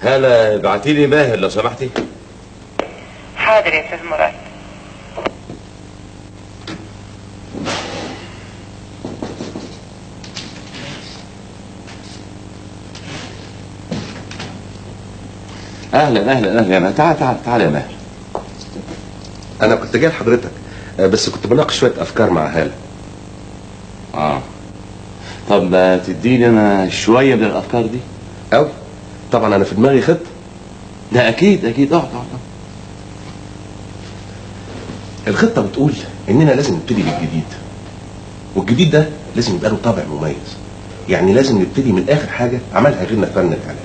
هلا ابعتي لي ماهر لو سمحتي حاضر يا استاذ مراد اهلا اهلا اهلا يا ماهر تعال تعال تعال يا ماهر انا كنت جاي لحضرتك آه، بس كنت بناقش شويه افكار مع هاله اه طب ما تديني انا شويه من الافكار دي قوي طبعا انا في دماغي خطه ده اكيد اكيد اقعد اقعد اقعد. الخطه بتقول اننا لازم نبتدي بالجديد والجديد ده لازم يبقى له طابع مميز يعني لازم نبتدي من اخر حاجه عملها غيرنا في فن الاعلام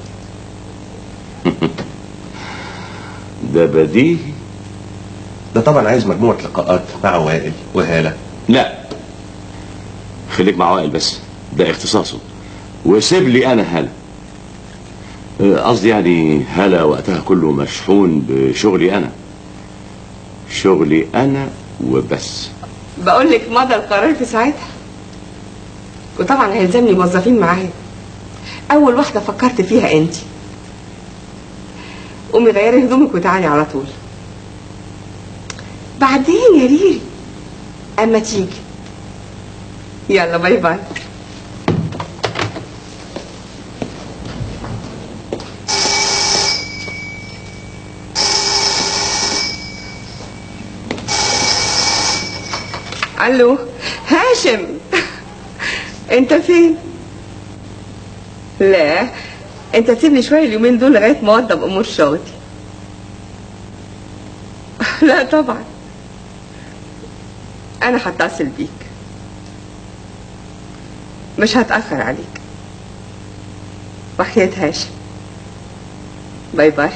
ده بديهي ده طبعا عايز مجموعه لقاءات مع وائل وهاله لا خليك مع وائل بس ده اختصاصه وسيب لي انا هلا آه، قصدي يعني هلا وقتها كله مشحون بشغلي انا شغلي انا وبس بقول لك مضى القرار في ساعتها وطبعا هيلزمني موظفين معايا اول واحده فكرت فيها انت قومي غيري هدومك وتعالي على طول بعدين يا ريري اما تيجي يلا باي باي الو هاشم انت فين لا انت تسيبني شويه اليومين دول لغايه ما اوضب امور شغلي لا طبعا انا هتصل بيك مش هتاخر عليك وحياة هاشم باي باي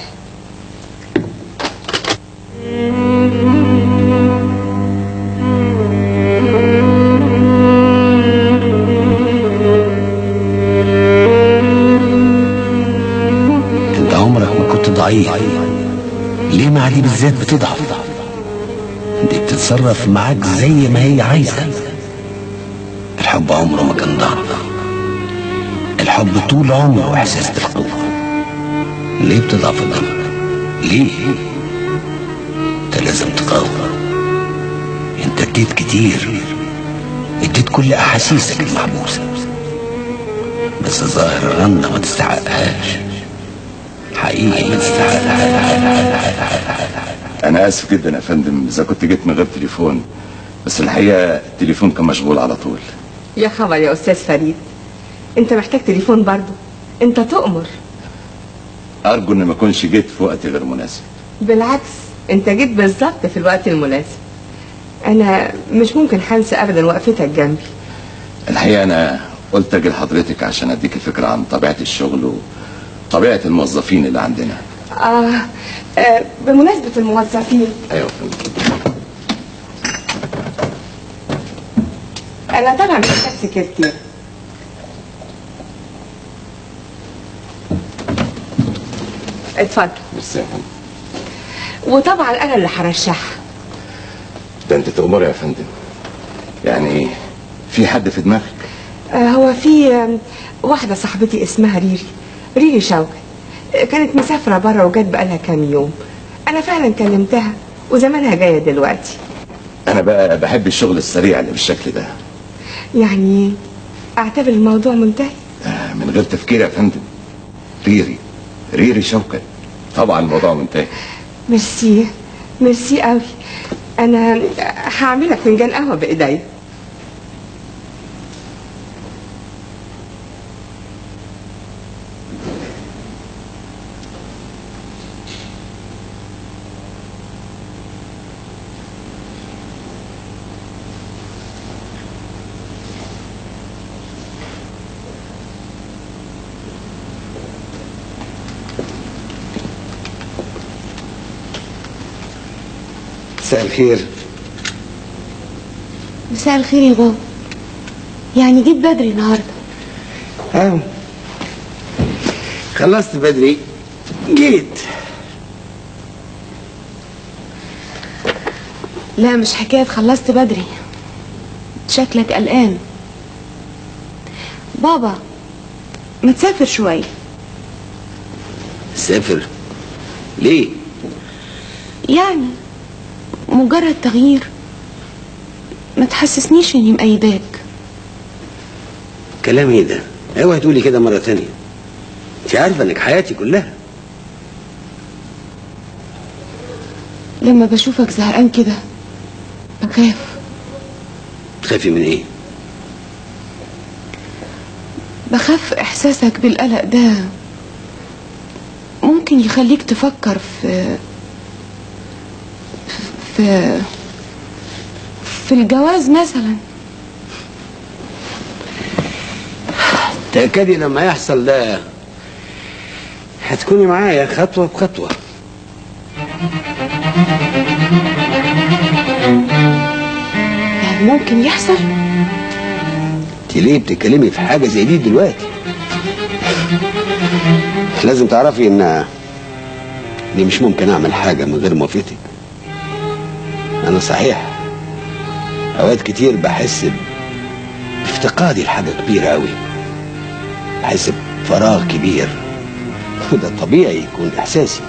انت عمرك ما كنت ضعيف ليه مع دي بالذات بتضعف دي بتتصرف معاك زي ما هي عايزة الحب عمره ما كان ضعف الحب طول عمره احساس بالقوة ليه بتضعف قدامك ليه انت لازم تقاوم انت اديت كتير اديت كل احاسيسك المحبوسة بس ظاهر الرنة ما تستحقهاش حقيقي ما تستحقهاش انا اسف جدا يا فندم اذا كنت جيت من غير تليفون بس الحقيقه التليفون كان مشغول على طول يا خبر يا استاذ فريد انت محتاج تليفون برضو انت تؤمر ارجو ان ما اكونش جيت في وقت غير مناسب بالعكس انت جيت بالظبط في الوقت المناسب انا مش ممكن هنسى ابدا وقفتك جنبي الحقيقه انا قلت اجي لحضرتك عشان اديك فكره عن طبيعه الشغل وطبيعه الموظفين اللي عندنا آه, آه بمناسبة الموظفين ايوه يا فندم أنا طبعا محتاج سكرتير اتفضل ميرسي يا فندم وطبعا أنا اللي هرشحها ده انت تأمر يا فندم يعني في حد في دماغك آه هو في آم، واحدة صاحبتي اسمها ريري ريري شوقي آه، كانت مسافرة بره وجت بقالها كام يوم أنا فعلا كلمتها وزمانها جاية دلوقتي انا بقى بحب الشغل السريع اللي بالشكل ده يعني أعتبر الموضوع منتهي آه، من غير تفكير يا فندم ريري ريري شوكت طبعا الموضوع منتهي ميرسي ميرسي قوي انا هعملك فنجان قهوه بايديا مساء الخير مساء الخير يا بابا يعني جيت بدري النهارده اهو خلصت بدري جيت لا مش حكايه خلصت بدري شكلك قلقان بابا ما تسافر شويه تسافر ليه يعني مجرد تغيير ما تحسسنيش اني مأيداك كلام ايه ده اوعي تقولي كده مرة تانية انت عارفة انك حياتي كلها لما بشوفك زهقان كده بخاف تخافي من ايه بخاف احساسك بالقلق ده ممكن يخليك تفكر في في في الجواز مثلا تأكدي لما يحصل ده هتكوني معايا خطوة بخطوة يعني ممكن يحصل انت ليه بتتكلمي في حاجة زي دي دلوقتي لازم تعرفي ان اني مش ممكن اعمل حاجة من غير موافقتك انا صحيح اوقات كتير بحس بافتقادي لحاجة كبيرة قوي بحس بفراغ كبير وده طبيعي يكون احساسي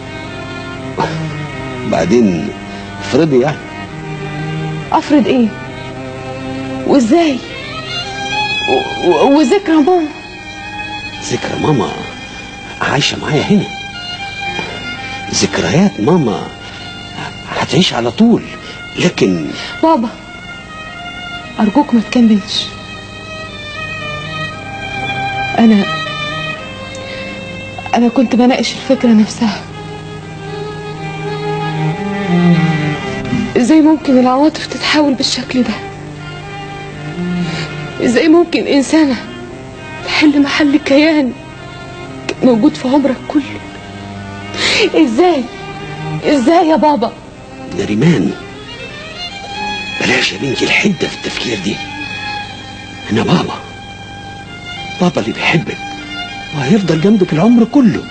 بعدين افرضي يعني افرض ايه وازاي و- و- وذكرى ماما ذكرى ماما عايشة معايا هنا ذكريات ماما هتعيش على طول لكن بابا ارجوك ما تكملش انا انا كنت بناقش الفكره نفسها ازاي ممكن العواطف تتحول بالشكل ده ازاي ممكن انسانه تحل محل كيان كان موجود في عمرك كله ازاي ازاي يا بابا نريمان بلاش يا بنتي الحدة في التفكير دي أنا بابا بابا اللي بيحبك وهيفضل جنبك العمر كله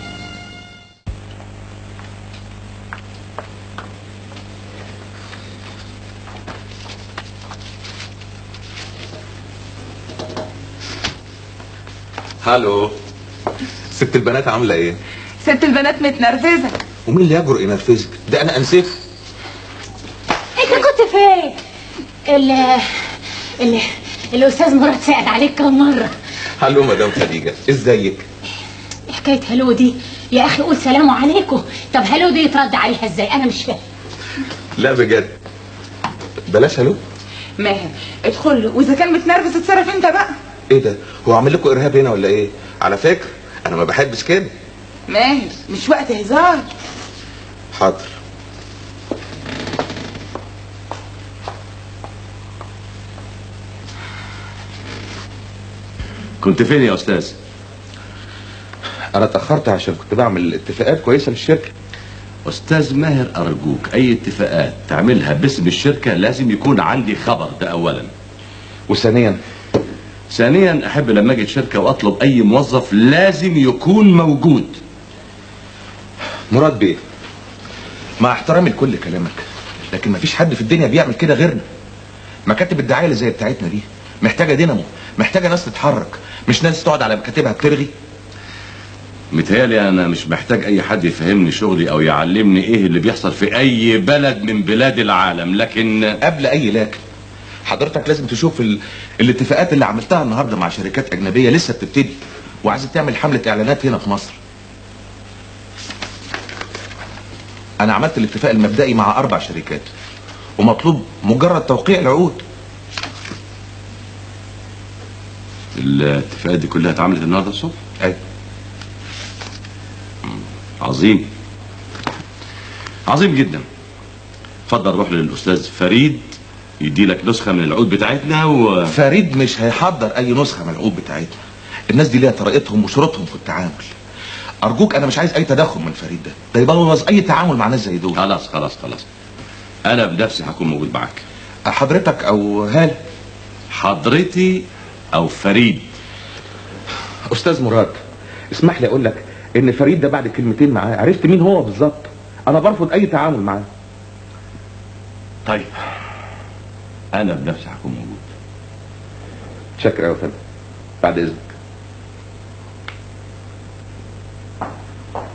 هالو ست البنات عامله ايه ست البنات متنرفزه ومين اللي يجرؤ ينرفزك ده انا انسف انت كنت فين ال ال الاستاذ مراد سأل عليك كم مره هالو مدام خديجه ازيك حكايه هلو دي يا اخي قول سلام عليكم طب هلو دي يترد عليها ازاي انا مش فاهم لا بجد بلاش هالو ماهر ادخل واذا كان متنرفز اتصرف انت بقى ايه ده هو عامل لكم ارهاب هنا ولا ايه على فكره انا ما بحبش كده ماهر مش وقت هزار حاضر كنت فين يا استاذ انا اتاخرت عشان كنت بعمل اتفاقات كويسه للشركه استاذ ماهر ارجوك اي اتفاقات تعملها باسم الشركه لازم يكون عندي خبر ده اولا وثانيا ثانيا احب لما اجي الشركه واطلب اي موظف لازم يكون موجود مراد بيه مع احترامي لكل كلامك لكن مفيش حد في الدنيا بيعمل كده غيرنا مكاتب الدعايه اللي زي بتاعتنا دي محتاجه دينامو محتاجه ناس تتحرك مش ناس تقعد على مكاتبها بترغي متهيألي انا مش محتاج اي حد يفهمني شغلي او يعلمني ايه اللي بيحصل في اي بلد من بلاد العالم لكن قبل اي لكن حضرتك لازم تشوف ال... الاتفاقات اللي عملتها النهارده مع شركات اجنبيه لسه بتبتدي وعايزه تعمل حمله اعلانات هنا في مصر انا عملت الاتفاق المبدئي مع اربع شركات ومطلوب مجرد توقيع العقود الاتفاقات دي كلها اتعملت النهارده الصبح ايوه عظيم عظيم جدا اتفضل روح للاستاذ فريد يدي لك نسخه من العقود بتاعتنا و فريد مش هيحضر اي نسخه من العقود بتاعتنا الناس دي ليها طريقتهم وشروطهم في التعامل ارجوك انا مش عايز اي تدخل من فريد ده ده يبوظ اي تعامل مع ناس زي دول خلاص خلاص خلاص انا بنفسي هكون موجود معاك حضرتك او هال حضرتي او فريد استاذ مراد اسمح لي اقول لك ان فريد ده بعد كلمتين معاه عرفت مين هو بالظبط انا برفض اي تعامل معاه طيب انا بنفسي هكون موجود شكرا يا فندم بعد اذنك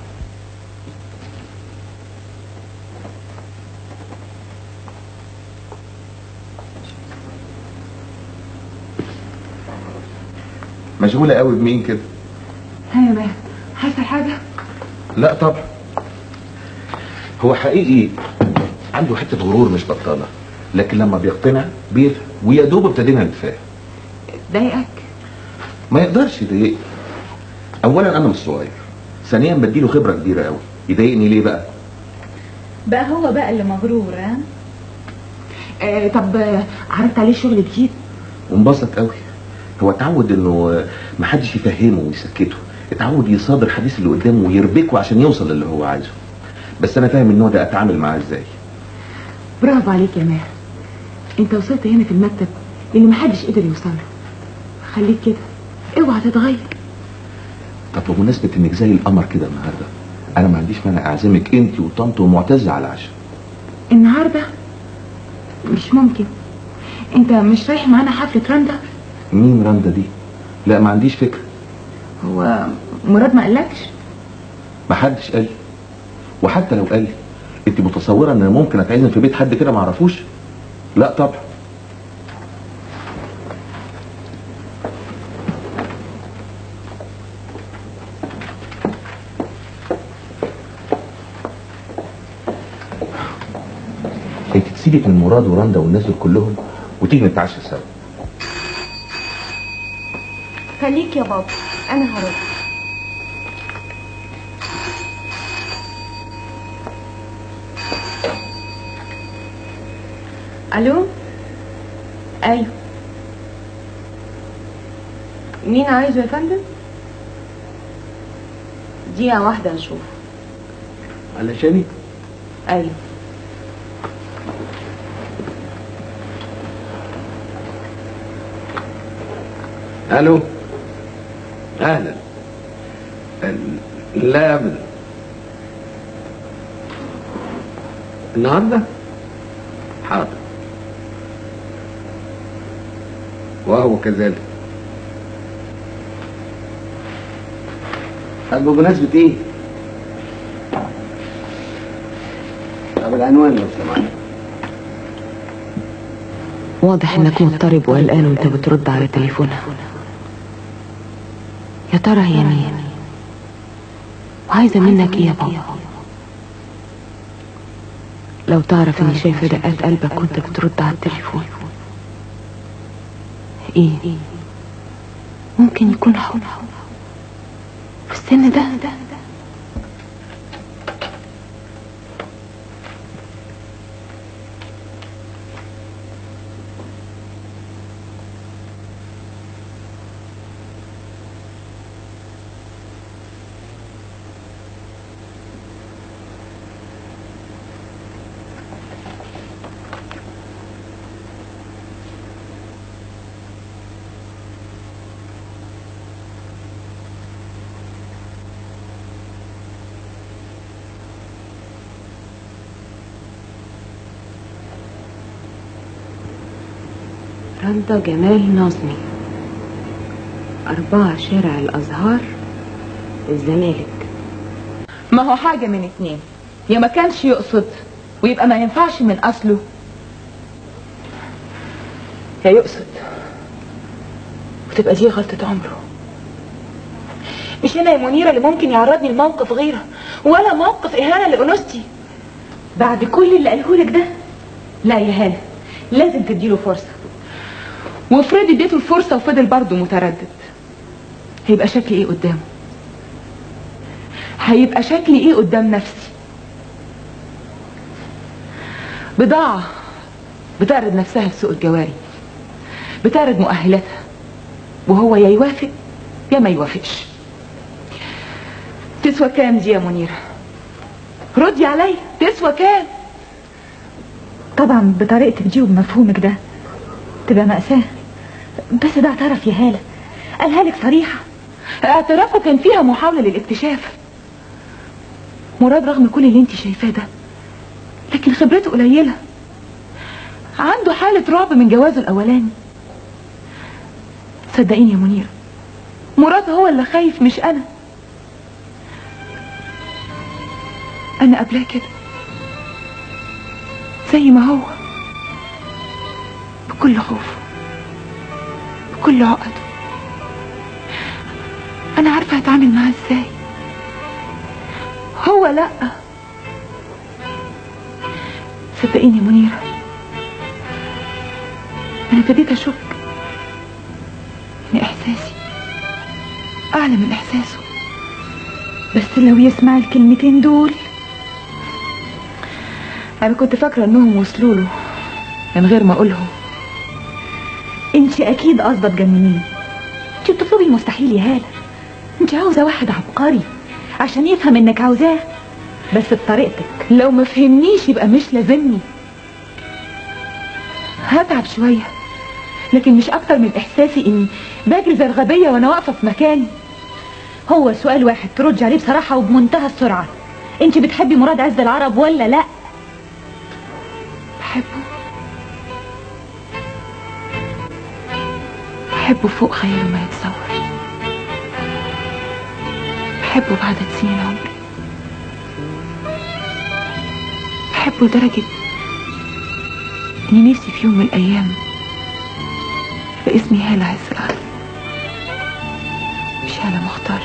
مشغوله قوي بمين كده ها يا ماهر حصل حاجه لا طبعا هو حقيقي عنده حته غرور مش بطاله لكن لما بيقتنع بيفهم ويا دوب ابتدينا نتفاهم ضايقك ما يقدرش يضايقني اولا انا مش صغير ثانيا بديله خبره كبيره قوي يضايقني ليه بقى بقى هو بقى اللي مغرور ها آه طب آه، عرضت عليه شغل جديد وانبسط قوي هو اتعود انه محدش يفهمه ويسكته اتعود يصادر حديث اللي قدامه ويربكه عشان يوصل للي هو عايزه بس انا فاهم النوع ده اتعامل معاه ازاي برافو عليك يا ماهر انت وصلت هنا في المكتب اللي محدش قدر يوصل له خليك كده اوعى تتغير طب بمناسبه انك زي القمر كده النهارده انا ما عنديش مانع اعزمك انت وطنط ومعتزه على العشاء النهارده مش ممكن انت مش رايح معانا حفله رندا مين رندا دي لا ما عنديش فكره هو مراد ما قالكش ما حدش قال لي وحتى لو قال لي انت متصوره ان أنا ممكن اتعزم في بيت حد كده ما اعرفوش لا طبعا انت تسيبك من مراد ورندا والناس دول كلهم وتيجي نتعشى سوا خليك يا بابا انا هرد الو ايوه مين عايزه يا فندم دقيقة واحدة نشوف علشاني ايوه الو اهلا ال- لا ابدا النهارده حاضر وهو كذلك طب بمناسبة ايه؟ طب العنوان لو سمحت واضح انك مضطرب وقلقان وانت بترد على تليفونها يا ترى هي مين وعايزه منك ايه يا بابا لو تعرف اني شايفه دقات قلبك وانت بترد على التليفون ايه ممكن يكون حب في السن ده رندا جمال نظمي أربعة شارع الأزهار الزمالك ما هو حاجة من اتنين يا ما كانش يقصد ويبقى ما ينفعش من أصله يا يقصد وتبقى دي غلطة عمره مش أنا يا منيرة اللي ممكن يعرضني لموقف غيره ولا موقف إهانة لأنوثتي بعد كل اللي قالهولك ده لا يا هانة لازم تديله فرصة وافرضي اديته الفرصة وفضل برضه متردد هيبقى شكلي ايه قدامه هيبقى شكلي ايه قدام نفسي بضاعة بتعرض نفسها في سوق الجواري بتعرض مؤهلاتها وهو يا يوافق يا ما يوافقش تسوى كام دي يا منيرة ردي عليا تسوى كام طبعا بطريقتك دي وبمفهومك ده تبقى مأساة بس ده اعترف يا هالة قالها لك صريحة اعترافه كان فيها محاولة للاكتشاف مراد رغم كل اللي انت شايفاه ده لكن خبرته قليلة عنده حالة رعب من جوازه الأولاني صدقيني يا منيرة مراد هو اللي خايف مش أنا أنا قبلها كده زي ما هو بكل خوفه بكل عقده انا عارفه هتعامل معاه ازاي هو لا صدقيني يا منيره انا ابتديت اشك ان احساسي اعلى من احساسه بس لو يسمع الكلمتين دول انا كنت فاكره انهم وصلوا له من غير ما اقولهم انت اكيد قصده تجننيني انت بتطلبي المستحيل يا هاله انت عاوزه واحد عبقري عشان يفهم انك عاوزاه بس بطريقتك لو ما فهمنيش يبقى مش لازمني هتعب شويه لكن مش اكتر من احساسي اني بجري زي الغبيه وانا واقفه في مكاني هو سؤال واحد تردي عليه بصراحه وبمنتهى السرعه انت بتحبي مراد عز العرب ولا لا بحبه بحبه فوق خياله ما يتصور بحبه بعد سنين عمري بحبه لدرجة إني نفسي في يوم من الأيام يبقى اسمي هالة عز العرب مش هالة مختار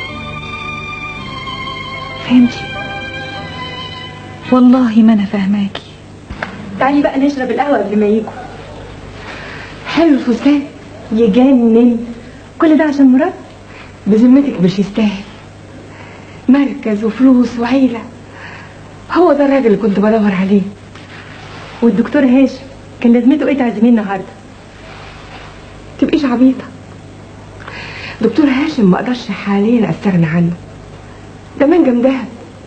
فهمتي والله ما أنا فاهماكي تعالي بقى نشرب القهوة قبل ما يجوا حلو الفستان يجنن كل ده عشان مراد بذمتك مش يستاهل مركز وفلوس وعيلة هو ده الراجل اللي كنت بدور عليه والدكتور هاشم كان لازمته ايه تعزميه النهارده تبقيش عبيطة دكتور هاشم ما اقدرش حاليا استغنى عنه ده منجم دهب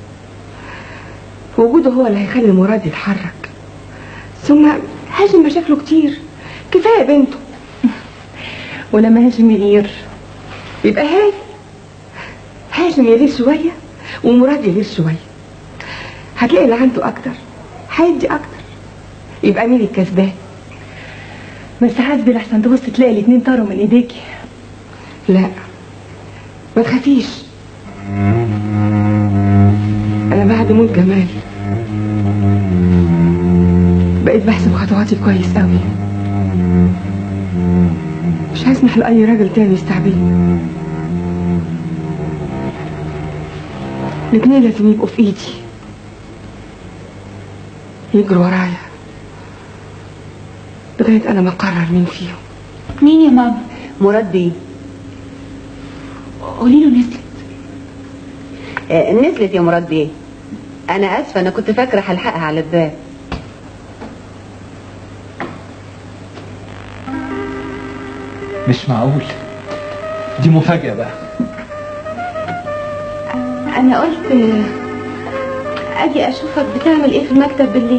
وجوده هو اللي هيخلي مراد يتحرك ثم هاشم مشاكله كتير كفايه بنته ولما هاشم يغير يبقى هاي هاشم يغير شويه ومراد يغير شويه هتلاقي اللي عنده اكتر هيدي اكتر يبقى مين الكسبان بس حاسبي لحسن تبص تلاقي الاتنين طاروا من ايديكي لا ما تخافيش انا بعد موت جمال بقيت بحسب خطواتي كويس قوي مش هسمح لاي راجل تاني يستعبدني الاتنين لازم يبقوا في ايدي يجروا ورايا لغايه انا ما اقرر مين فيهم مين يا ماما مراد بيه قولي له نزلت آه، نزلت يا مراد بيه انا اسفه انا كنت فاكره هلحقها على الباب مش معقول دي مفاجأة بقى انا قلت آه، اجي اشوفك بتعمل ايه في المكتب بالليل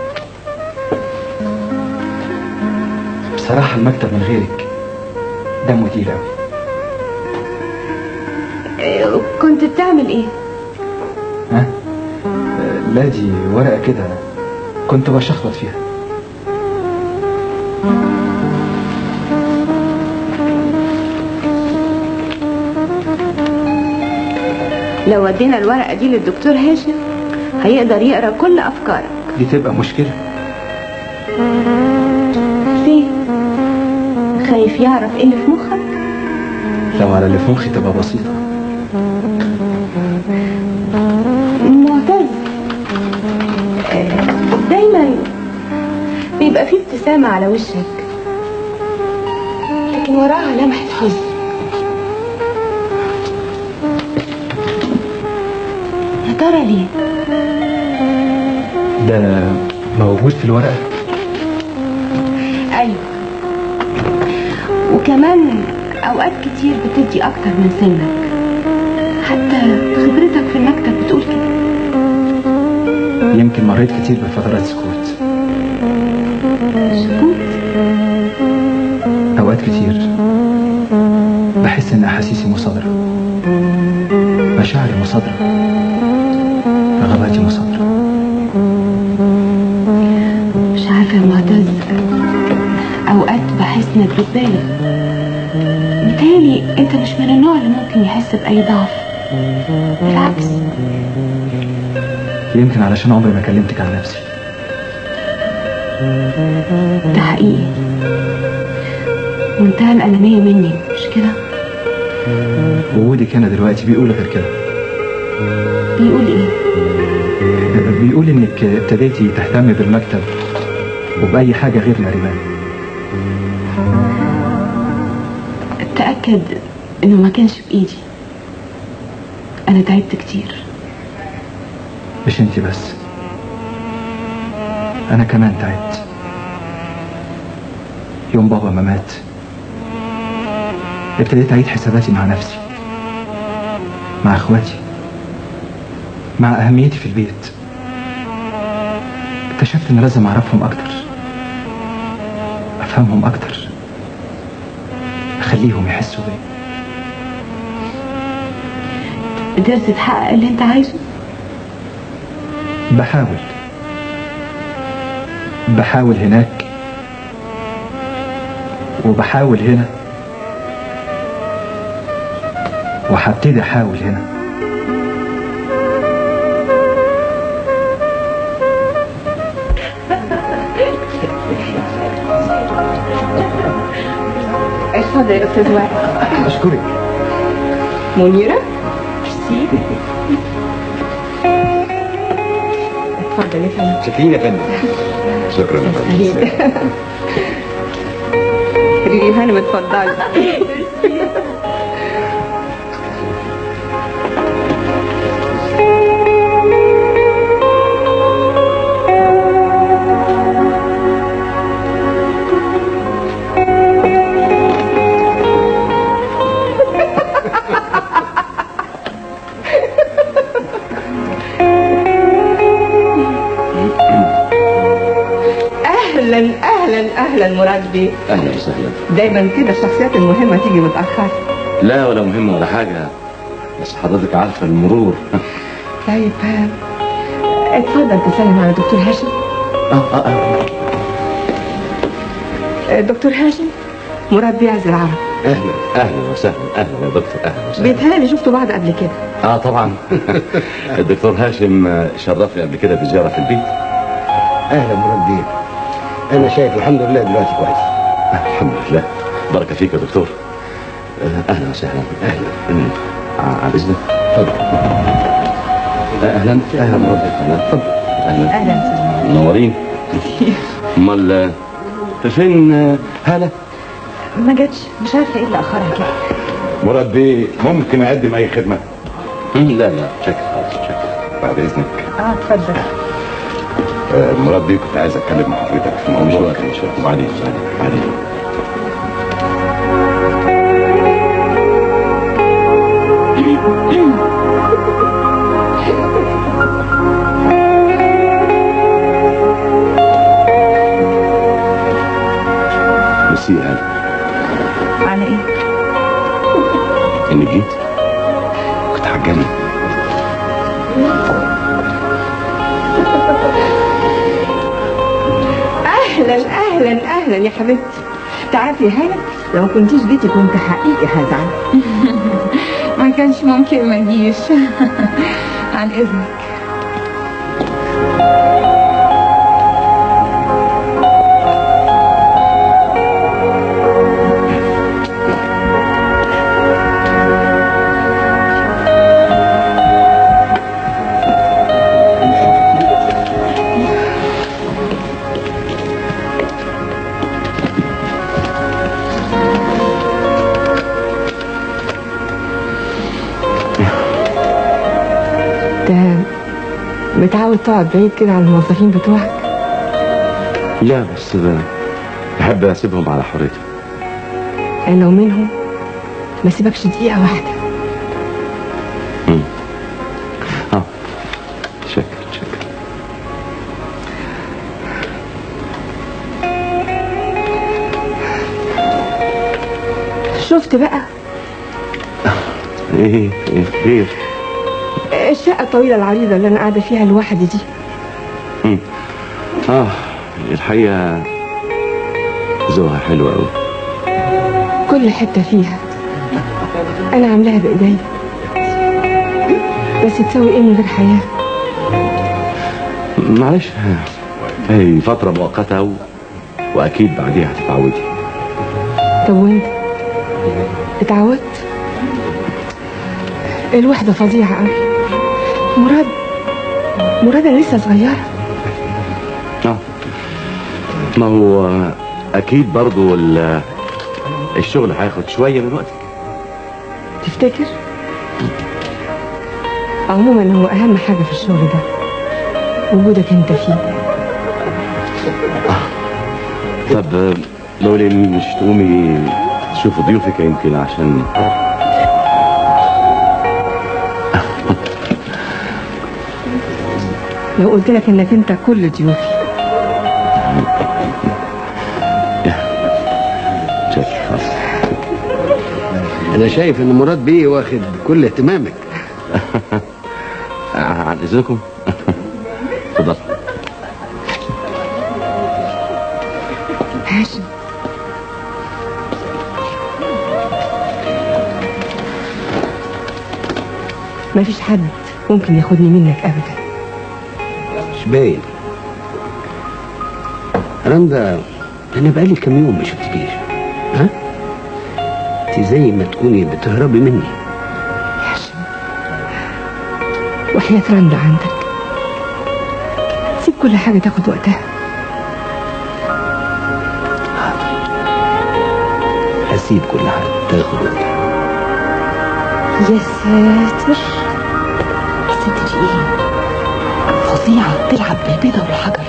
بصراحة المكتب من غيرك دمه تقيل أوي آه، كنت بتعمل ايه ها؟ آه، لا دي ورقة كده كنت بشخبط فيها لو ودينا الورقه دي للدكتور هاشم هيقدر يقرا كل افكارك دي تبقى مشكلة فين خايف يعرف ايه اللي في مخك لو على اللي في مخي تبقى بسيطة معتز آه، دايما بيبقى فيه ابتسامة على وشك لكن وراها لمحة حزن يا ترى ليه؟ ده موجود في الورقة ايوه وكمان اوقات كتير بتدي اكتر من سنك حتى خبرتك في المكتب بتقول كده يمكن مريت كتير بفترات سكوت سكوت أوقات كتير بحس إن أحاسيسي مصادرة مشاعري مصادرة رغباتي مصادرة مش عارفة يا معتز اوقات بحس انك بتبالغ متهيألي انت مش من النوع اللي ممكن يحس بأي ضعف بالعكس يمكن علشان عمري ما كلمتك عن نفسي ده حقيقي منتهى الأنانية مني مش كده وجودك هنا دلوقتي بيقول غير كده بيقول ايه بيقول انك ابتديتي تهتمي بالمكتب وبأي حاجة غير نريمان تأكد انه ما كانش بإيدي انا تعبت كتير مش انت بس انا كمان تعبت يوم بابا ما مات ابتديت اعيد حساباتي مع نفسي مع اخواتي مع اهميتي في البيت اكتشفت ان لازم اعرفهم اكتر افهمهم اكتر اخليهم يحسوا بيا قدرت تحقق اللي انت عايزه بحاول بحاول هناك وبحاول هنا وهبتدي احاول هنا اتفضل يا استاذ وائل اشكرك منيرة ميرسي اتفضل يا فندم شاكرين يا فندم شكرا يا فندم ريم هانم اتفضلي اهلا اهلا اهلا مراد بيه اهلا وسهلا دايما كده الشخصيات المهمه تيجي متاخر لا ولا مهم ولا حاجه بس حضرتك عارفه المرور طيب آه، اتفضل تسلم على دكتور هاشم اه اه اه آه، دكتور هاشم مراد بيه عز العرب اهلا اهلا وسهلا اهلا يا دكتور اهلا وسهلا بيتهيألي شفتوا بعض قبل كده اه طبعا الدكتور هاشم آه، شرفني قبل كده بزياره في البيت اهلا مراد بيه انا شايف الحمد لله دلوقتي كويس الحمد لله بركه فيك يا دكتور آه، اهلا وسهلا اهلا أمم. ع- على اذنك اتفضل آه، اهلا اهلا مراد اهلا اتفضل اهلا اهلا استاذ منورين امال آه، فين آه، هاله ما جاتش مش عارفه ايه اللي اخرها كده مراد بيه ممكن اقدم اي خدمه مم، لا لا شكرا خالص شكرا بعد اذنك اه اتفضل آه، مراد بيه كنت عايز اتكلم مع حضرتك في مش موضوع وقت مش وقت بعدين بعدين بعدين ميرسي يا هلا على ايه انك جيت كنت هتجنن اهلا اهلا اهلا يا حبيبتي تعرفي يا هانم لو كنتيش جيتي كنت حقيقي هزعل ما كانش ممكن ما اجيش عن اذنك ده متعود تقعد بعيد كده عن الموظفين بتوعك لا بس ب- بحب اسيبهم على حريتهم انا ومنهم ما سيبكش دقيقة واحدة اه شكرا شكرا شفت بقى ايه ايه خير الشقة الطويلة العريضة اللي أنا قاعدة فيها لوحدي دي مم. اه الحقيقه ذوقها حلو قوي كل حتة فيها أنا عاملاها بإيديا بس تسوي إيه من غير حياة معلش هي فتره مؤقته و... واكيد بعديها هتتعودي طب وأنت اتعودت الوحدة فظيعة قوي مراد مراد أنا لسه صغيرة اه ما هو اكيد برضو ال- الشغل هياخد شويه من وقتك تفتكر؟ عموما هو أهم حاجة في الشغل ده وجودك أنت فيه طب لو لي مش تقومي تشوفي ضيوفك يمكن عشان لو قلت لك إنك أنت كل ضيوفي انا شايف ان مراد بيه واخد كل اهتمامك عن اذنكم اتفضل هاشم مفيش حد ممكن ياخدني منك أبدا مش باين رندا انا بقالي كام يوم ما شفتكيش ها انت زي ما تكوني بتهربي مني هاشم وحياة رندا عندك سيب كل حاجة تاخد وقتها هسيب كل حاجه تاخد وقتها يا ساتر الست دي ايه فظيعة تلعب بالبيضة والحجر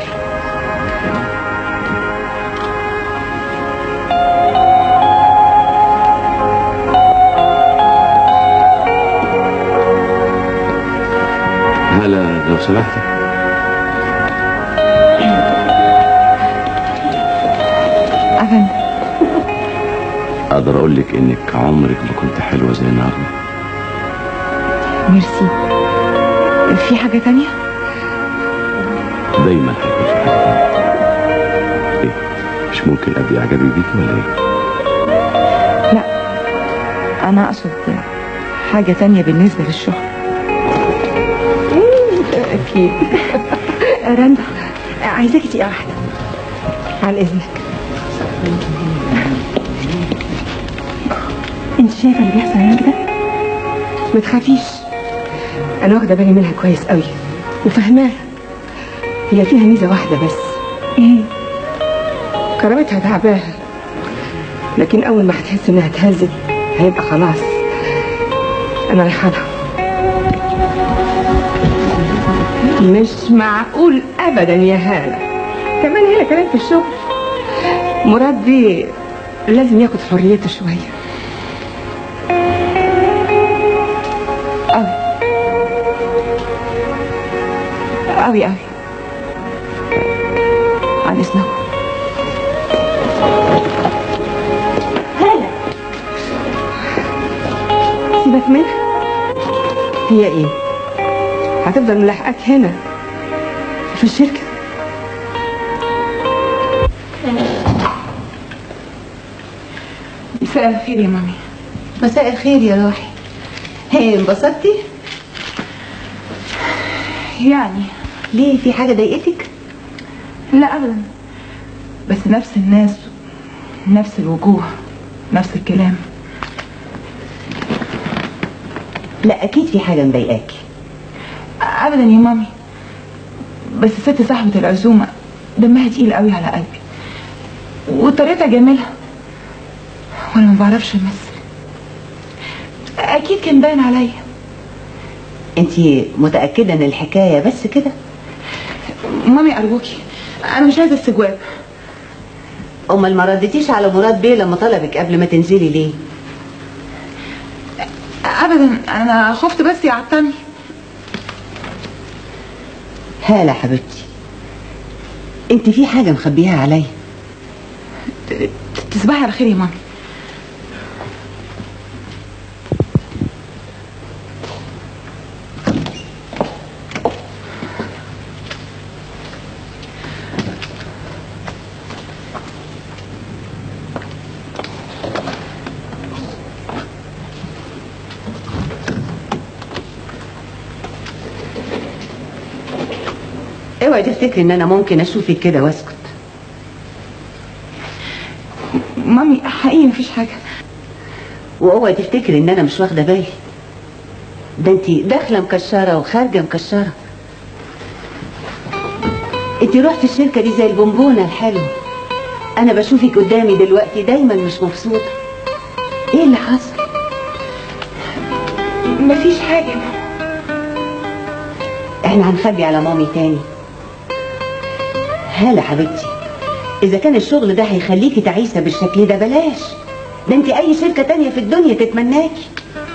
هلا لو سمحت أفندم اقدر اقول لك انك عمرك ما كنت حلوه زي النهارده ميرسي في حاجة تانية؟ دايما هيكون في حاجه تانية. ايه مش ممكن ابدي اعجابي بيكي ولا ايه لا أنا أقصد حاجة تانية بالنسبة للشغل أكيد رندا عايزاكي دقيقة واحدة عن إذنك أنت شايفة اللي بيحصل هناك ده؟ ما تخافيش أنا واخدة بالي منها كويس قوي وفهماها هي فيها ميزة واحدة بس إيه؟ كرامتها تعباها لكن أول ما هتحس إنها اتهزت هيبقى خلاص أنا رايحة لها مش معقول أبدا يا هالة كمان هنا كلام في الشغل مراد بيه لازم ياخد حريته شوية أوي أوي أوي عن إذنكم سيبك منها هي ايه هتفضل ملاحقاك هنا في الشركة مساء الخير يا مامي مساء الخير يا روحي هي انبسطتي يعني ليه في حاجة ضايقتك لا أبدا بس نفس الناس نفس الوجوه نفس الكلام لا اكيد في حاجة مضايقاكي ابدا يا مامي بس الست صاحبة العزومة دمها تقيل قوي على قلبي وطريقتها جميلة وانا ما بعرفش امثل اكيد كان باين عليا انت متأكدة ان الحكاية بس كده مامي ارجوكي انا مش عايزة استجواب امال ما ردتيش على مراد بيه لما طلبك قبل ما تنزلي ليه ابدا انا خفت بس يعطلني هالة حبيبتي انت في حاجة مخبيها عليا تصبحي على خير يا مامي اوعي تفتكري ان انا ممكن اشوفك كده واسكت مامي حقيقي مفيش حاجة واوعي تفتكري ان انا مش واخدة بالي ده انت داخله مكشره وخارجه مكشره انت رحت الشركه دي زي البونبونه الحلوه انا بشوفك قدامي دلوقتي دايما مش مبسوطه ايه اللي حصل مفيش حاجة يا ماما احنا هنخبي على مامي تاني هلا حبيبتي اذا كان الشغل ده هيخليكي تعيسه بالشكل ده بلاش ده انت اي شركه تانية في الدنيا تتمناكي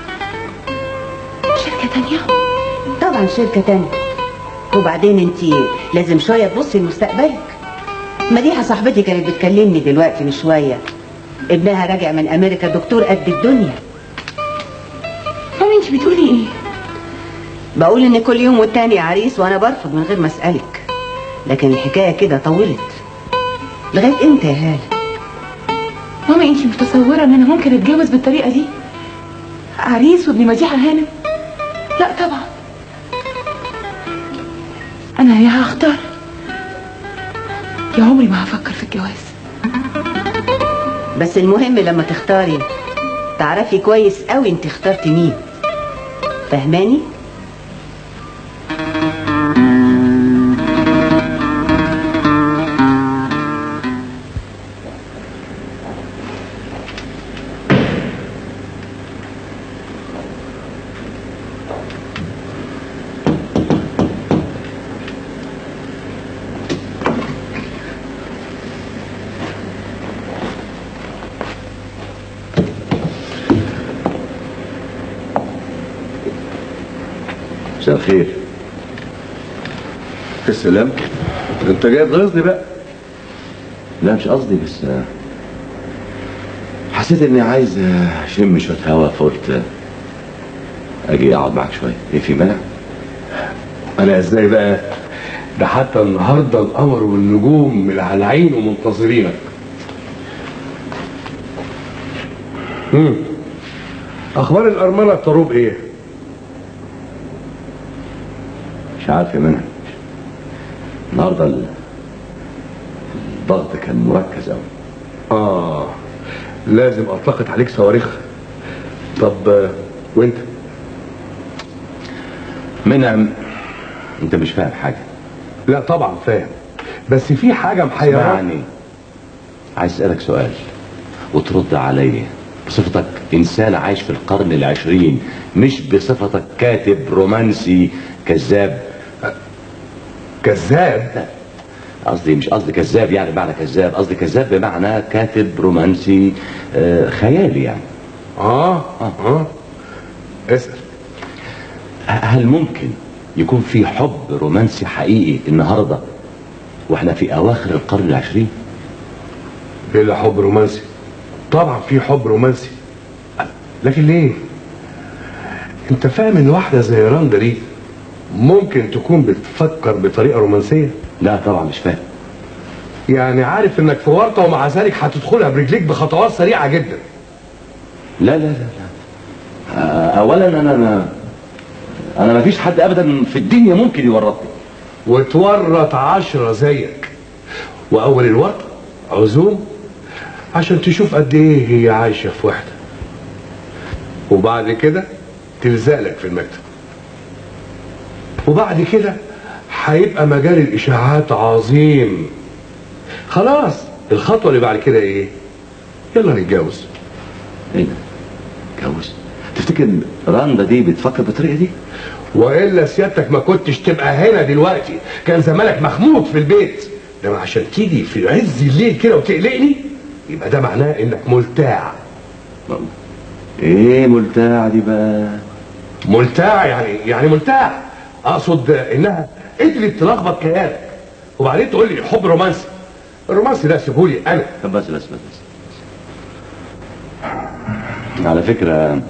شركة تانية طبعا شركه تانية وبعدين انت لازم شويه تبصي لمستقبلك مديحه صاحبتي كانت بتكلمني دلوقتي من شويه ابنها راجع من امريكا دكتور قد الدنيا ماما انت بتقولي ايه بقول ان كل يوم والتاني عريس وانا برفض من غير ما اسالك لكن الحكايه كده طولت لغايه امتى يا هاله ماما انت متصورة ان انا ممكن اتجوز بالطريقة دي عريس وابن مديحة هانم لا طبعا انا يا هختار يا عمري ما هفكر في الجواز بس المهم لما تختاري تعرفي كويس قوي انت اخترتي مين فهماني مساء الخير السلام انت جاي تغيظني بقى لا مش قصدي بس آه، حسيت اني عايز آه، اشم شويه هوا فقلت آه، اجي اقعد معاك شويه ايه في مانع انا ازاي بقى ده حتى النهارده القمر والنجوم ملعلعين ومنتظرينك امم اخبار الارمله الطروب ايه مش عارف يا منى النهارده ال- الضغط كان مركز قوي اه لازم اطلقت عليك صواريخ طب آه، وانت منعم انت مش فاهم حاجه لا طبعا فاهم بس في حاجه محيراني اسمعني عايز اسالك سؤال وترد عليا بصفتك انسان عايش في القرن العشرين مش بصفتك كاتب رومانسي كذاب كذاب قصدي مش قصدي كذاب يعني بمعنى كذاب قصدي كذاب بمعنى كاتب رومانسي آه خيالي يعني اه اه اسال هل ممكن يكون في حب رومانسي حقيقي النهارده واحنا في اواخر القرن العشرين بلا حب رومانسي طبعا في حب رومانسي لكن ليه انت فاهم ان واحده زي رندا دي ممكن تكون بتفكر بطريقه رومانسيه لا طبعا مش فاهم يعني عارف انك في ورطه ومع ذلك هتدخلها برجليك بخطوات سريعه جدا لا لا لا لا آه، اولا انا انا انا ما فيش حد ابدا في الدنيا ممكن يورطني وتورط عشرة زيك واول الورطه عزوم عشان تشوف قد ايه هي عايشه في وحده وبعد كده تلزق لك في المكتب وبعد كده هيبقى مجال الاشاعات عظيم خلاص الخطوه اللي بعد كده ايه يلا نتجوز ايه ده اتجوز تفتكر راندا دي بتفكر بالطريقه دي والا سيادتك ما كنتش تبقى هنا دلوقتي كان زمانك مخموط في البيت ده عشان تيجي في عز الليل كده وتقلقني يبقى ده معناه انك ملتاع ايه ملتاع دي بقى ملتاع يعني يعني ملتاع اقصد انها قدرت تلخبط كيانك وبعدين تقول لي حب رومانسي الرومانسي ده سيبهولي انا طب بس بس بس بس على فكره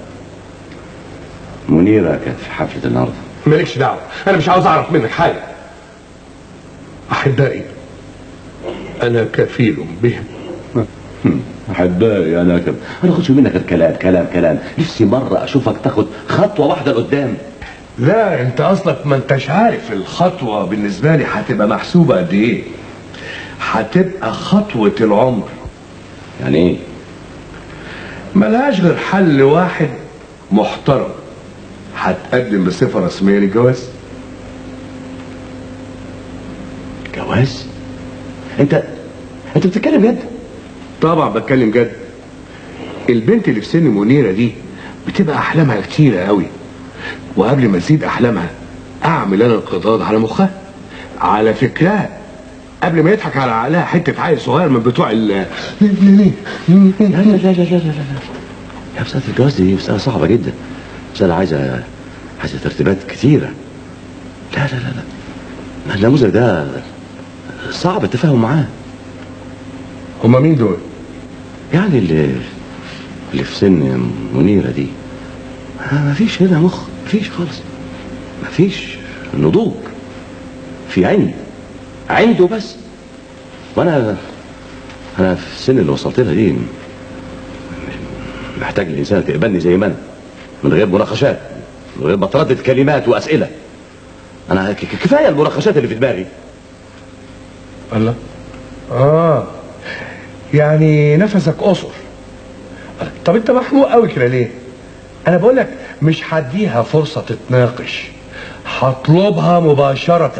منيره كانت في حفله النهارده مالكش دعوه انا مش عاوز اعرف منك حاجه احبائي انا كفيل بهم احبائي انا كم انا اخدش منك الكلام كلام كلام نفسي مره اشوفك تاخد خطوه واحده لقدام لا انت اصلك ما انتش عارف الخطوه بالنسبه لي هتبقى محسوبه قد ايه هتبقى خطوه العمر يعني ايه ملهاش غير حل واحد محترم هتقدم بصفه رسميه للجواز جواز انت انت بتتكلم جد طبعا بتكلم جد البنت اللي في سن منيره دي بتبقى احلامها كتيره قوي وقبل ما تزيد احلامها اعمل انا القضاض على مخها على فكرها قبل ما يضحك على عقلها حته عيل صغير من بتوع ال لا لا لا لا لا لا لا يا مسألة الجواز دي مسألة صعبة جدا مسألة عايزة عايزة ترتيبات كتيرة لا لا لا لا النموذج ده صعب التفاهم معاه هما مين دول؟ يعني اللي اللي في سن منيرة دي ما فيش هنا مخ ما فيش خالص ما فيش نضوج في عند عنده بس وانا انا في السن اللي وصلت لها دي محتاج الانسان تقبلني زي ما انا من غير مناقشات من غير ما تردد كلمات واسئله انا ك- ك- كفايه المناقشات اللي في دماغي الله اه يعني نفسك قصر طب انت محموق قوي كده ليه انا بقول لك مش هديها فرصه تتناقش هطلبها مباشره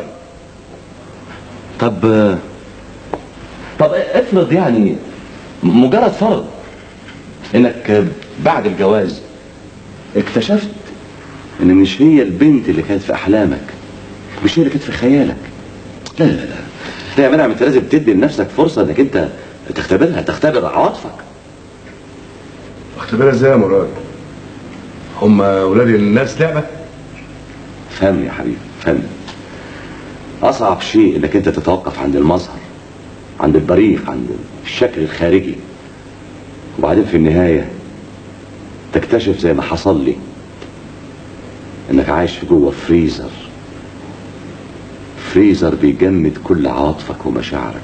طب طب افرض يعني مجرد فرض انك بعد الجواز اكتشفت ان مش هي البنت اللي كانت في احلامك مش هي اللي كانت في خيالك لا لا لا لا يا منعم انت لازم تدي لنفسك فرصه انك انت تختبرها تختبر عواطفك اختبرها ازاي يا مراد هم ولاد الناس لعبه فهمني يا حبيبي فهمني اصعب شيء انك انت تتوقف عند المظهر عند البريق عند الشكل الخارجي وبعدين في النهايه تكتشف زي ما حصل لي انك عايش في جوه فريزر فريزر بيجمد كل عواطفك ومشاعرك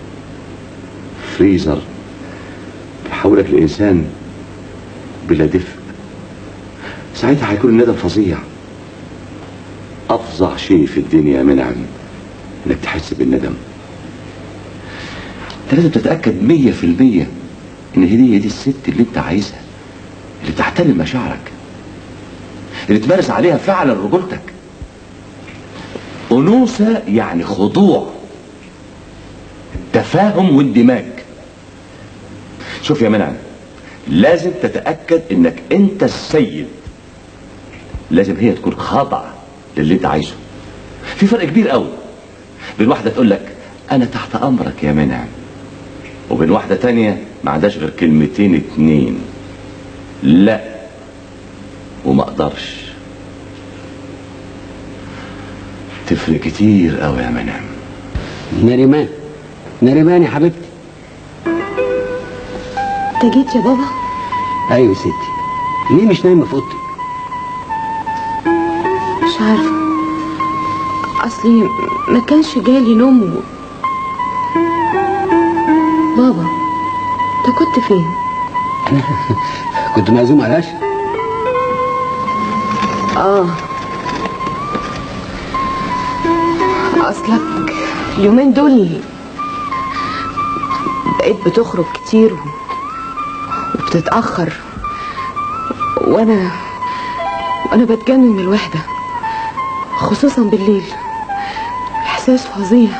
فريزر بيحولك لانسان بلا دفء ساعتها هيكون الندم فظيع افظع شيء في الدنيا يا منعم انك تحس بالندم انت لازم تتاكد مية في المية ان هي دي الست اللي انت عايزها اللي تحترم مشاعرك اللي تمارس عليها فعلا رجولتك انوثه يعني خضوع التفاهم واندماج شوف يا منعم لازم تتاكد انك انت السيد لازم هي تكون خاضعه للي انت عايزه في فرق كبير قوي بين واحده تقول لك انا تحت امرك يا منعم وبين واحده تانية ما عندهاش غير كلمتين اتنين لا وما اقدرش تفرق كتير قوي يا منعم نريمان نريمان يا حبيبتي انت جيت يا بابا ايوه يا ستي ليه مش نايمه في اوضتك مش عارفه اصلي ما كانش جالي نوم و... بابا انت كنت فين كنت معزوم على العشاء اه اصلك اليومين دول بقيت بتخرج كتير و- وبتتأخر وانا وانا بتجنن من الوحدة خصوصا بالليل احساس فظيع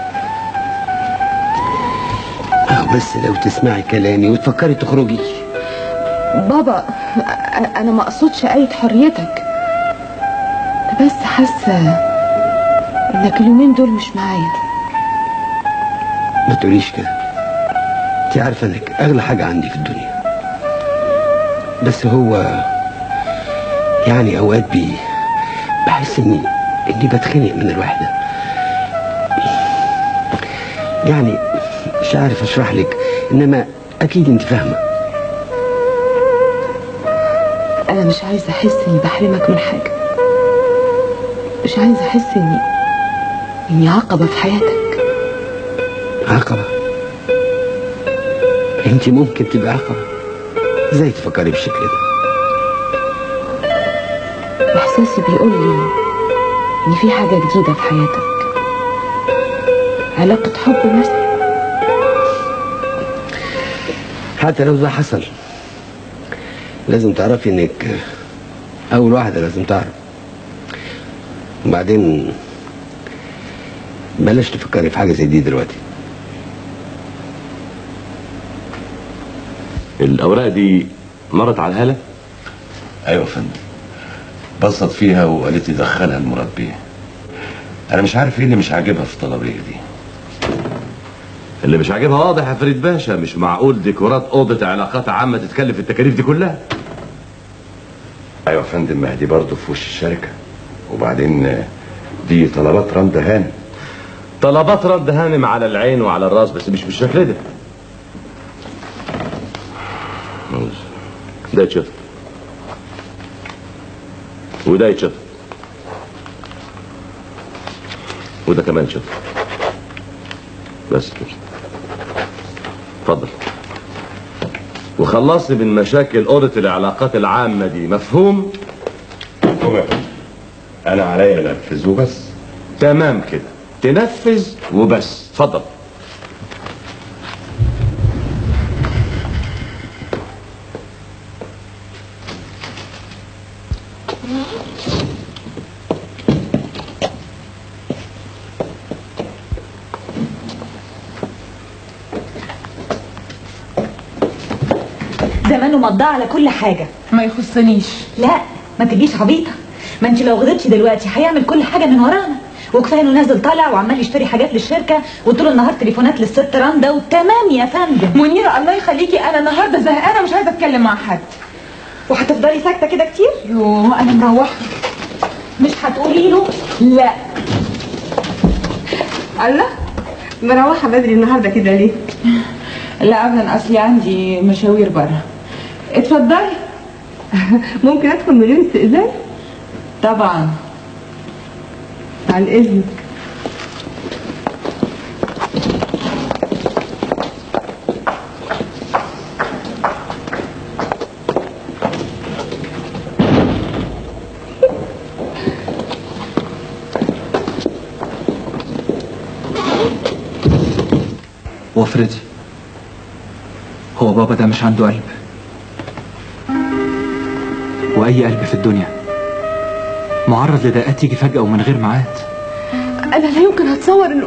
اه بس لو تسمعي كلامي وتفكري تخرجي بابا أ- انا ما اقصدش ايد حريتك انا بس حاسه انك اليومين دول مش معايا ما تقوليش كده انت عارفه انك اغلى حاجه عندي في الدنيا بس هو يعني اوقات بي بحس اني اني بتخنق من الوحده يعني مش عارف اشرح لك انما اكيد انت فاهمه انا مش عايزه احس اني بحرمك من حاجه مش عايزه احس اني اني عقبه في حياتك عقبه انت ممكن تبقى عقبه ازاي تفكري بالشكل ده احساسي بيقول لي ان في حاجه جديده في حياتك علاقه حب مثلا حتى لو ده حصل لازم تعرفي انك اول واحده لازم تعرف وبعدين بلاش تفكري في حاجه زي دي دلوقتي الاوراق دي مرت على الهاله ايوه يا فندم بصت فيها وقالت لي دخلها المراد بيه انا مش عارف ايه اللي مش عاجبها في الطلبيه دي اللي مش عاجبها واضح يا فريد باشا مش معقول ديكورات اوضه علاقات عامه تتكلف التكاليف دي كلها ايوه يا فندم ما هي دي برضه في وش الشركه وبعدين آه، دي طلبات رندا هانم طلبات رد هانم على العين وعلى الراس بس مش بالشكل ده ده يتشطب وده يتشطب وده كمان يتشطب بس كده اتفضل وخلصني من مشاكل أوضة العلاقات العامة دي مفهوم؟ مفهوم يا فندم انا عليا انفذ وبس تمام كده تنفذ وبس اتفضل زمانه مضى على كل حاجة ما يخصنيش لا ما تجيش عبيطة ما انت لو غلطتي دلوقتي هيعمل كل حاجة من ورانا وكفايه انه نازل طالع وعمال يشتري حاجات للشركة وطول النهار تليفونات للست رندا وتمام يا فندم منيرة الله يخليكي انا النهارده زهقانه مش عايزه اتكلم مع حد وهتفضلي ساكتة كده كتير؟ يوه انا مروحه مش هتقولي له لا الله مروحه بدري النهارده كده ليه لا ابدا اصلي عندي مشاوير بره اتفضلي ممكن ادخل من غير استئذان طبعا عن اذنك وافرضي هو بابا ده مش عنده قلب واي قلب في الدنيا معرض لدقات تيجي فجأة ومن غير ميعاد انا لا يمكن اتصور انه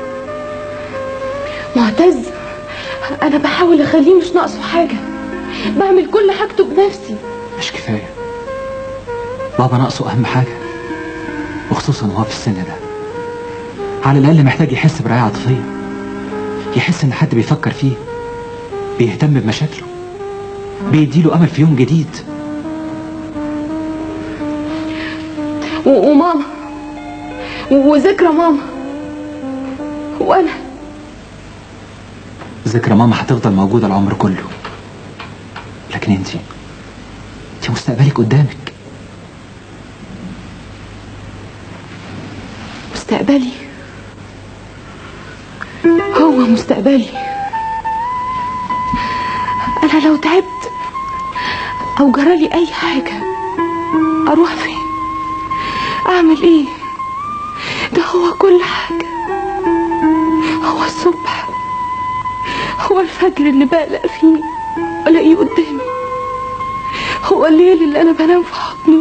معتز انا بحاول اخليه مش ناقصه حاجه بعمل كل حاجته بنفسي مش كفاية بابا ناقصه أهم حاجة وخصوصا وهو في السن ده على الأقل محتاج يحس برعاية عاطفية يحس إن حد بيفكر فيه بيهتم بمشاكله بيديله أمل في يوم جديد و- وماما وذكرى ماما وانا ذكرى ماما هتفضل موجودة العمر كله لكن انت انت مستقبلك قدامك مستقبلي هو مستقبلي انا لو تعبت او جرالي اي حاجه اروح فين اعمل ايه ده هو كل حاجه هو الصبح هو الفجر اللي بقلق فيه والاقيه قدامي هو الليل اللي انا بنام في حضنه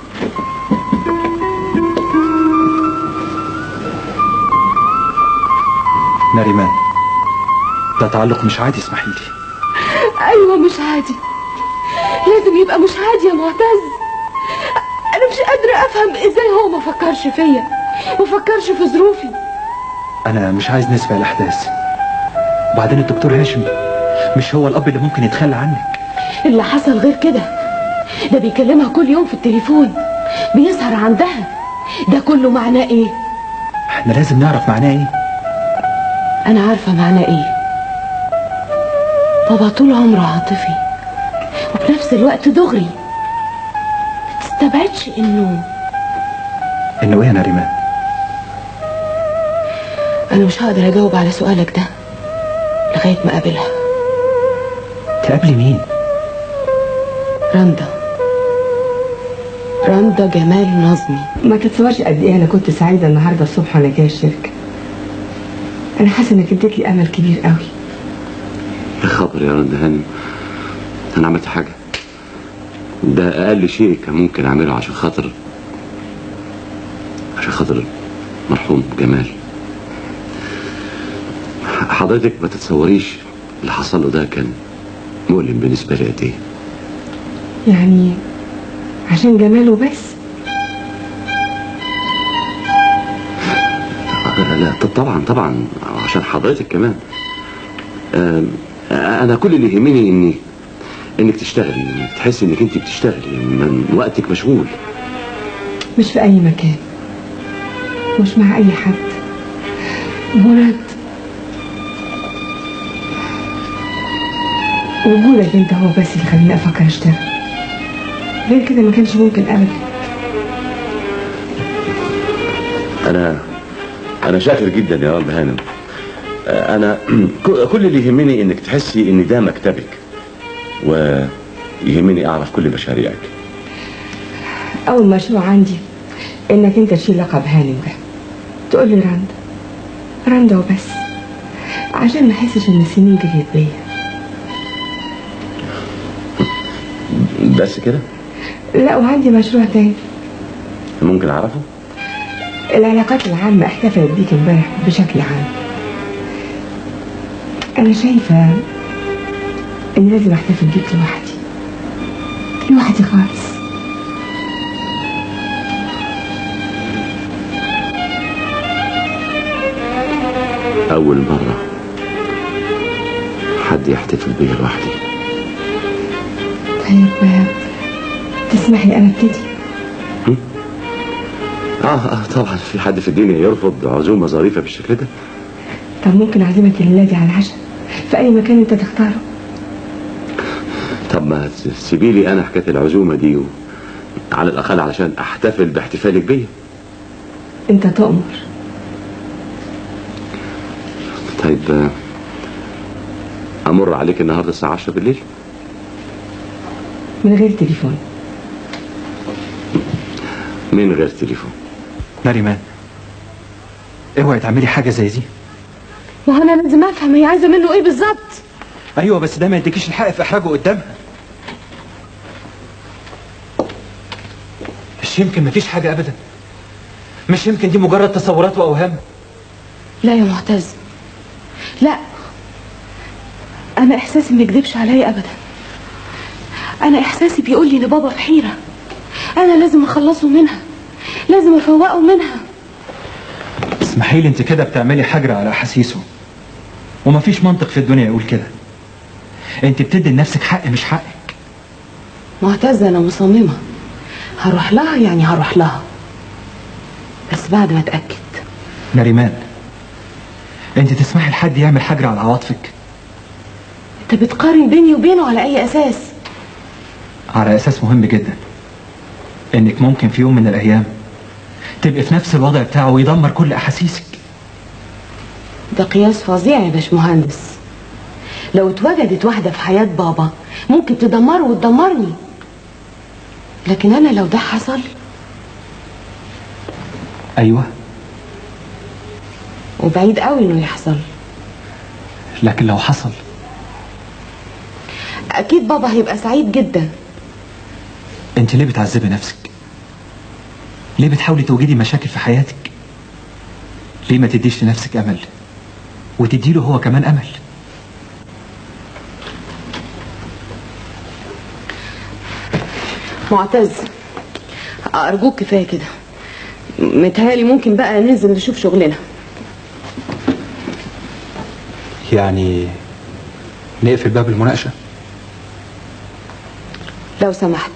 ناريمان ده تعلق مش عادي اسمحي لي ايوه مش عادي لازم يبقى مش عادي يا معتز انا مش قادره افهم ازاي هو ما فكرش فيا ما فكرش في ظروفي انا مش عايز نسبة الاحداث وبعدين الدكتور هاشم مش هو الاب اللي ممكن يتخلى عنك اللي حصل غير كده ده بيكلمها كل يوم في التليفون بيسهر عندها ده كله معناه ايه احنا لازم نعرف معناه ايه انا عارفه معناه ايه بابا طول عمره عاطفي وفي نفس الوقت دغري ما تستبعدش انه انه ايه يا ناريمان انا مش هقدر اجاوب على سؤالك ده لغايه ما اقابلها تقابلي مين رندا رندا جمال نظمي ما تتصورش قد ايه انا كنت سعيده النهارده الصبح وانا جايه الشركه انا حاسه انك اديت لي امل كبير قوي يا خبر يا رند هانم انا عملت حاجه ده اقل شيء كان ممكن اعمله عشان خاطر عشان خاطر مرحوم جمال حضرتك ما تتصوريش اللي حصل له ده كان مؤلم بالنسبه لي قد ايه يعني عشان جماله بس لا ط- طبعا طبعا عشان حضرتك كمان آم، انا كل اللي يهمني اني انك تشتغلي انك تحسي انك انت بتشتغلي من وقتك مشغول مش في أي مكان مش مع أي حد مراد وجودك انت هو بس اللي خليني افكر اشتغل غير كده ما كانش ممكن ابدا انا انا شاكر جدا يا رب هانم آه، انا ك- كل اللي يهمني انك تحسي ان ده مكتبك ويهمني اعرف كل مشاريعك اول مشروع عندي انك انت تشيل لقب هانم ده تقول لي رندا رندا وبس عشان ما احسش ان السنين جريت بيا بس كده لا وعندي مشروع تاني ممكن اعرفه العلاقات العامة احتفلت بيك امبارح بشكل عام أنا شايفة إني لازم أحتفل بيك لوحدي لوحدي خالص اول مره حد يحتفل بيا لوحدي طيب آه، تسمحي أنا أبتدي اه اه طبعا في حد في الدنيا يرفض عزومه ظريفه بالشكل ده طب ممكن أعزمك الليلة دي على العشاء في أي مكان أنت تختاره طب ما تسيبي لي انا حكايه العزومه دي و... على الاقل علشان احتفل باحتفالك بيا أنت تؤمر طيب آه، امر عليك النهارده الساعه 10 بالليل من غير تليفون من غير تليفون ناريمان اوعي تعملي حاجه زي دي ما هو انا لازم افهم هي عايزه منه ايه بالظبط ايوه بس ده ما يديكيش الحق في احراجه قدامها مش يمكن مفيش حاجه ابدا مش يمكن دي مجرد تصورات واوهام لا يا معتز لا انا احساسي ما يكذبش عليا ابدا انا احساسي بيقول لي ان بابا في حيره انا لازم اخلصه منها لازم افوقه منها اسمحي لي انت كده بتعملي حجر على احاسيسه ومفيش منطق في الدنيا يقول كده انت بتدي لنفسك حق مش حقك معتز انا مصممه هروح لها يعني هروح لها بس بعد ما اتاكد ناريمان انت تسمحي لحد يعمل حجر على عواطفك انت بتقارن بيني وبينه على اي اساس على اساس مهم جدا انك ممكن في يوم من الايام تبقي في نفس الوضع بتاعه ويدمر كل احاسيسك ده قياس فظيع يا باشمهندس لو اتوجدت واحدة في حياة بابا ممكن تدمره وتدمرني لكن أنا لو ده حصل ايوه وبعيد قوي إنه يحصل لكن لو حصل أكيد بابا هيبقى سعيد جدا انت ليه بتعذبي نفسك ليه بتحاولي توجدي مشاكل في حياتك ليه ما تديش لنفسك امل وتديله هو كمان امل معتز أرجوك كفاية كده متهيألي ممكن بقى ننزل نشوف شغلنا يعني نقفل باب المناقشه لو سمحت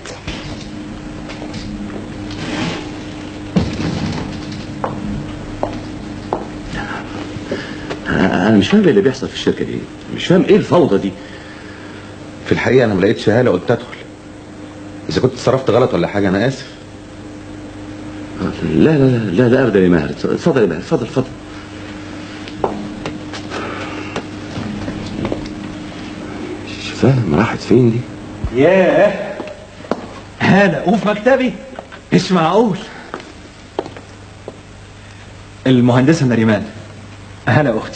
انا أنا مش فاهم اللي بيحصل في الشركه دي مش فاهم ايه الفوضى دي في الحقيقه انا ما لقيتش هاله قلت ادخل اذا كنت اتصرفت غلط ولا حاجه انا اسف لا لا لا لا, لا ابدا يا ماهر اتفضل يا ماهر اتفضل اتفضل مش فاهم راحت فين دي ياه هلا وفي مكتبي مش معقول المهندسه نريمان هلا اختي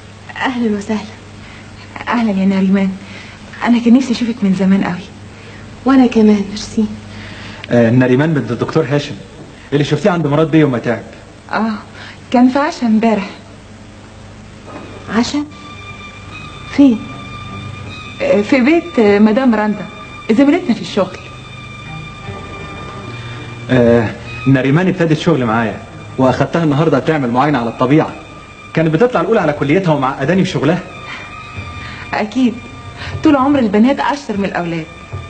اهلا وسهلا اهلا يا ناريمان انا كان نفسي اشوفك من زمان قوي وانا كمان ميرسي آه نريمان بنت الدكتور هاشم اللي شفتيه عند مراد بيه وما تعب اه كان في عشاء امبارح عشاء فين آه، في بيت آه، مدام رندا زميلتنا في الشغل آه نريمان ابتدت شغل معايا واخدتها النهارده تعمل معاينه على الطبيعه كانت بتطلع الاولى على كليتها ومعقداني في شغلها اكيد طول عمر البنات اشطر من الاولاد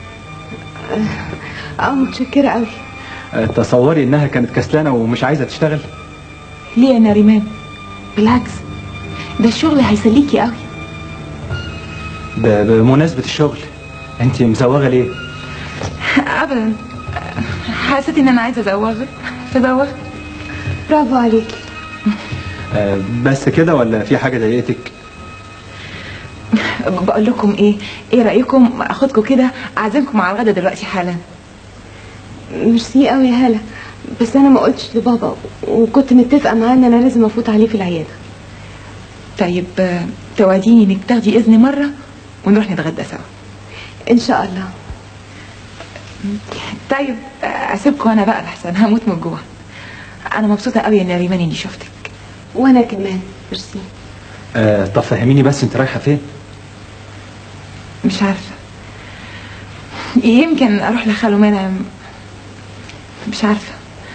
اه متشكرة قوي آه تصوري انها كانت كسلانه ومش عايزه تشتغل ليه يا نريمان بالعكس ده الشغل هيسليكي قوي ب- بمناسبه الشغل انت مزوغه ليه ابدا حسيت ان انا عايزه ازوغك فزوغت برافو عليكي آه بس كده ولا في حاجه ضايقتك بقول لكم ايه ايه رايكم اخدكم كده اعزمكم على الغدا دلوقتي حالا ميرسي قوي يا هلا بس انا ما قلتش لبابا وكنت متفقة معاه ان انا لازم افوت عليه في العيادة طيب آه، توعديني انك تاخدي اذن مره ونروح نتغدى سوا ان شاء الله طيب آه، اسيبكم انا بقى لحسن هموت من الجوع انا مبسوطه قوي يا نريمان اني شفتك وانا كمان ميرسي آه طب فهميني بس انت رايحه فين مش عارفه يمكن اروح لخاله منى مش عارفه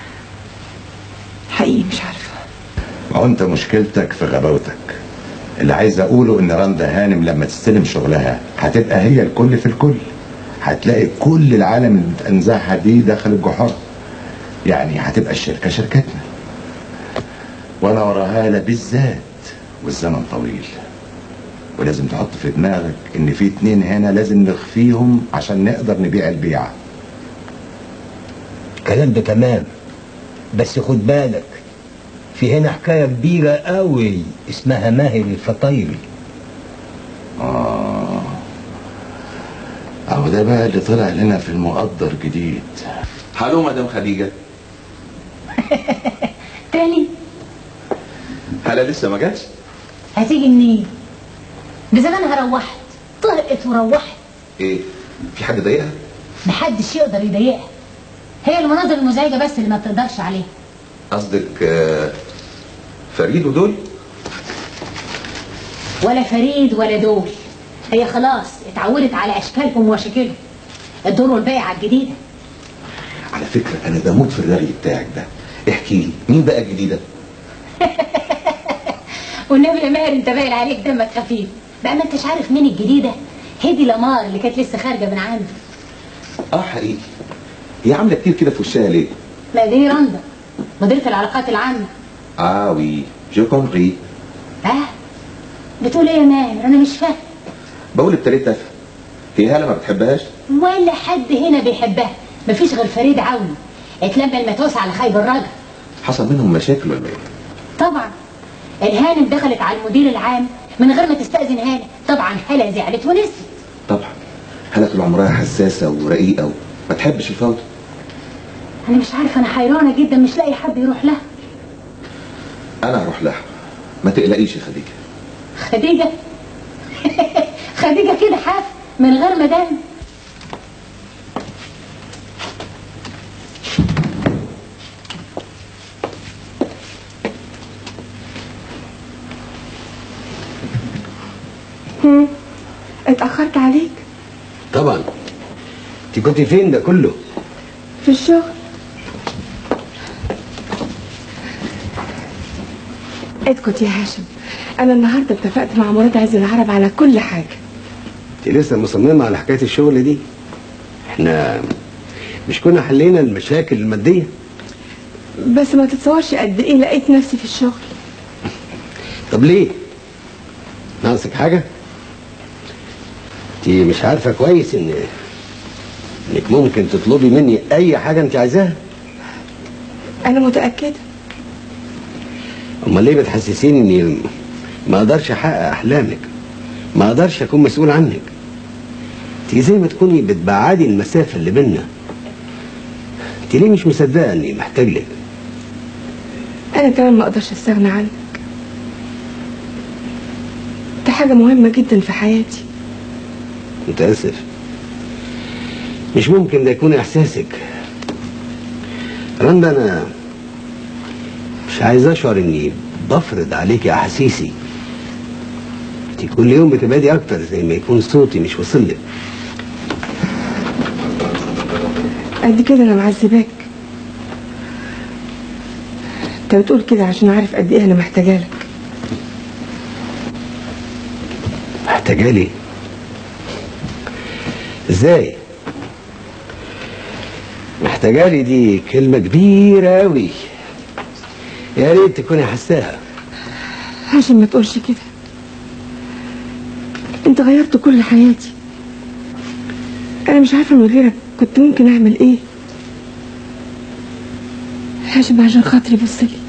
حقيقي مش عارفه ما هو انت مشكلتك في غباوتك اللي عايز اقوله ان رندا هانم لما تستلم شغلها هتبقى هي الكل في الكل هتلاقي كل العالم اللي بتنزعها دي داخل الجحر يعني هتبقى الشركه شركتنا وانا وراها لا بالذات والزمن طويل ولازم تحط في دماغك ان في اتنين هنا لازم نخفيهم عشان نقدر نبيع البيعه الكلام ده تمام بس خد بالك في هنا حكاية كبيرة قوي اسمها ماهر الفطيري آه أهو ده بقى اللي طلع لنا في المقدر جديد هلو مدام خديجة تاني هلا لسه ما جاتش هتيجي منين ده زمانها روحت طهقت وروحت ايه في حد ضايقها محدش يقدر يضايقها هي المناظر المزعجة بس اللي ما بتقدرش عليها قصدك آه، فريد ودول ولا فريد ولا دول هي خلاص اتعودت على اشكالهم ومشاكلهم الدور والباقي على الجديدة على فكرة أنا بموت في الرغي بتاعك ده احكي لي مين بقى الجديدة والنبي يا ماهر انت باين عليك دمك خفيف بقى ما انتش عارف مين الجديدة هدي لمار اللي كانت لسه خارجة من عنده اه حقيقي هي عاملة كتير كده في وشها ليه ما دي رندا مديرة العلاقات العامة اه وي جو كومبري اه بتقول ايه يا ماهر انا مش فاهم بقول ابتديت افهم هي هلا ما بتحبهاش ولا حد هنا بيحبها مفيش غير فريد عوني اتلم المتوس على خيب الرجل حصل منهم مشاكل ولا ايه طبعا الهانم دخلت على المدير العام من غير ما تستأذن هانم طبعا هلا زعلت ونسيت طبعا هلا طول عمرها حساسة ورقيقة وما تحبش الفوضى انا مش عارفه انا حيرانه جدا مش لاقي حد يروح لها انا هروح لها ما تقلقيش يا خديجة خديجه خديجه كده حاف من غير مدام هم. اتأخرت عليك طبعا انت كنت فين ده كله في الشغل اسكت يا هاشم انا النهارده اتفقت مع مراد عز العرب على كل حاجه انت لسه مصممة على حكاية الشغل دي احنا مش كنا حلينا المشاكل المادية بس ما تتصورش قد ايه لقيت نفسي في الشغل طب ليه ناقصك حاجة انت مش عارفة كويس ان انك ممكن تطلبي مني اي حاجة انت عايزاها انا متاكده امال ليه بتحسسيني اني ما اقدرش احقق احلامك ما اقدرش اكون مسؤول عنك انت زي ما تكوني بتبعدي المسافة اللي بينا انت ليه مش مصدقة اني محتاج لك انا كمان ما اقدرش استغنى عنك ده حاجه مهمه جدا في حياتي متأسف مش ممكن ده يكون احساسك رندا انا مش عايز اشعر اني بفرض عليكي احاسيسي انت كل يوم بتبعدي اكتر زي ما يكون صوتي مش واصل لك قد كده انا معذباك انت بتقول كده عشان عارف قد ايه انا محتاجه لك محتاجالي ازاي محتاجالي دي كلمة كبيرة أوي يا ريت تكوني حساها عشان ما تقولش كده انت غيرت كل حياتي انا مش عارفه من غيرك كنت ممكن اعمل ايه عشان عشان خاطري بصلي